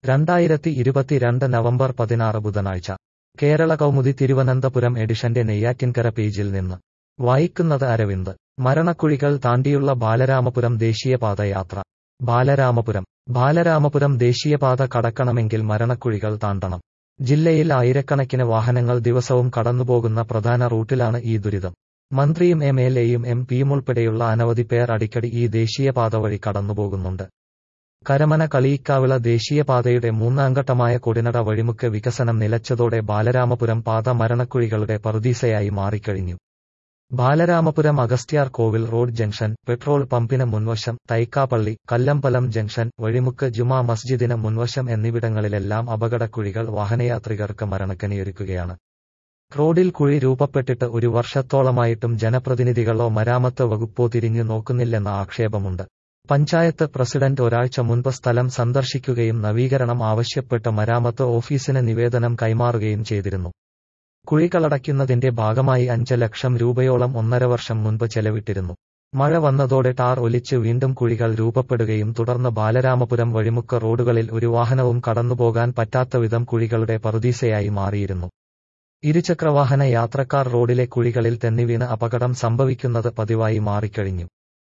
രണ്ടായിരത്തി ഇരുപത്തിരണ്ട് നവംബർ പതിനാറ് ബുധനാഴ്ച കേരള കൗമുദി തിരുവനന്തപുരം എഡിഷന്റെ നെയ്യാറ്റിൻകര പേജിൽ നിന്ന് വായിക്കുന്നത് അരവിന്ദ് മരണക്കുഴികൾ താണ്ടിയുള്ള ബാലരാമപുരം ദേശീയപാത യാത്ര ബാലരാമപുരം ബാലരാമപുരം ദേശീയപാത കടക്കണമെങ്കിൽ മരണക്കുഴികൾ താണ്ടണം ജില്ലയിൽ ആയിരക്കണക്കിന് വാഹനങ്ങൾ ദിവസവും കടന്നുപോകുന്ന പ്രധാന റൂട്ടിലാണ് ഈ ദുരിതം മന്ത്രിയും എം എൽ എയും എം പിയും ഉൾപ്പെടെയുള്ള അനവധി പേർ അടിക്കടി ഈ ദേശീയപാത വഴി കടന്നുപോകുന്നുണ്ട് കരമന കളിയിക്കാവിള ദേശീയപാതയുടെ മൂന്നാംഘട്ടമായ കൊടിനട വഴിമുക്ക് വികസനം നിലച്ചതോടെ ബാലരാമപുരം പാത മരണക്കുഴികളുടെ പറുദീസയായി മാറിക്കഴിഞ്ഞു Balaramapuram Agasthyar Kovil road junction petrol പമ്പിന് മുൻവശം തൈക്കാപ്പള്ളി കല്ലമ്പലം ജംഗ്ഷൻ വഴിമുക്ക് ജുമാ മസ്ജിദിന് മുൻവശം എന്നിവിടങ്ങളിലെല്ലാം അപകടക്കുഴികൾ വാഹനയാത്രികർക്ക് മരണക്കനിയൊരുക്കുകയാണ് റോഡിൽ കുഴി രൂപപ്പെട്ടിട്ട് ഒരു വർഷത്തോളമായിട്ടും ജനപ്രതിനിധികളോ മരാമത്ത് വകുപ്പോ തിരിഞ്ഞു നോക്കുന്നില്ലെന്ന ആക്ഷേപമുണ്ട് പഞ്ചായത്ത് പ്രസിഡന്റ് ഒരാഴ്ച മുൻപ് സ്ഥലം സന്ദർശിക്കുകയും നവീകരണം ആവശ്യപ്പെട്ട് മരാമത്ത് ഓഫീസിന് നിവേദനം കൈമാറുകയും ചെയ്തിരുന്നു കുഴികളടയ്ക്കുന്നതിന്റെ ഭാഗമായി അഞ്ച് ലക്ഷം രൂപയോളം ഒന്നര വർഷം മുൻപ് ചെലവിട്ടിരുന്നു മഴ വന്നതോടെ ടാർ ഒലിച്ച് വീണ്ടും കുഴികൾ രൂപപ്പെടുകയും തുടർന്ന് ബാലരാമപുരം വഴിമുക്ക് റോഡുകളിൽ ഒരു വാഹനവും കടന്നുപോകാൻ പറ്റാത്തവിധം കുഴികളുടെ പറുദീസയായി മാറിയിരുന്നു ഇരുചക്രവാഹന യാത്രക്കാർ റോഡിലെ കുഴികളിൽ തെന്നിവീണ് അപകടം സംഭവിക്കുന്നത് പതിവായി മാറിക്കഴിഞ്ഞു